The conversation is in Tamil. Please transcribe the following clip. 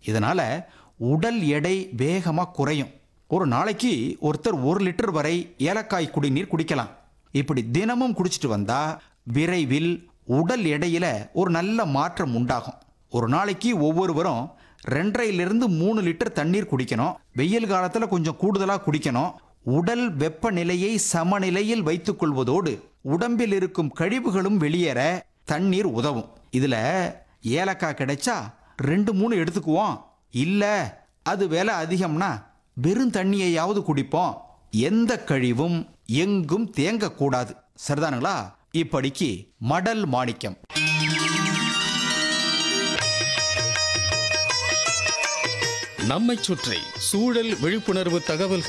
இதனால உடல் எடை வேகமாக குறையும் ஒரு நாளைக்கு ஒருத்தர் ஒரு லிட்டர் வரை ஏலக்காய் குடிநீர் குடிக்கலாம் இப்படி தினமும் குடிச்சிட்டு வந்தா விரைவில் உடல் எடையில ஒரு நல்ல மாற்றம் உண்டாகும் ஒரு நாளைக்கு ஒவ்வொருவரும் ரெண்டரைலிருந்து மூணு லிட்டர் தண்ணீர் குடிக்கணும் வெயில் காலத்தில் கொஞ்சம் கூடுதலாக குடிக்கணும் உடல் வெப்பநிலையை சமநிலையில் வைத்துக் கொள்வதோடு உடம்பில் இருக்கும் கழிவுகளும் வெளியேற தண்ணீர் உதவும் இதுல ஏலக்காய் கிடைச்சா ரெண்டு மூணு எடுத்துக்குவோம் இல்ல அது விலை அதிகம்னா வெறும் தண்ணியையாவது குடிப்போம் எந்த கழிவும் எங்கும் தேங்கக்கூடாது சரிதானுங்களா இப்படிக்கு மடல் மாணிக்கம் நம்மைச் சுற்றி சூழல் விழிப்புணர்வு தகவல்கள்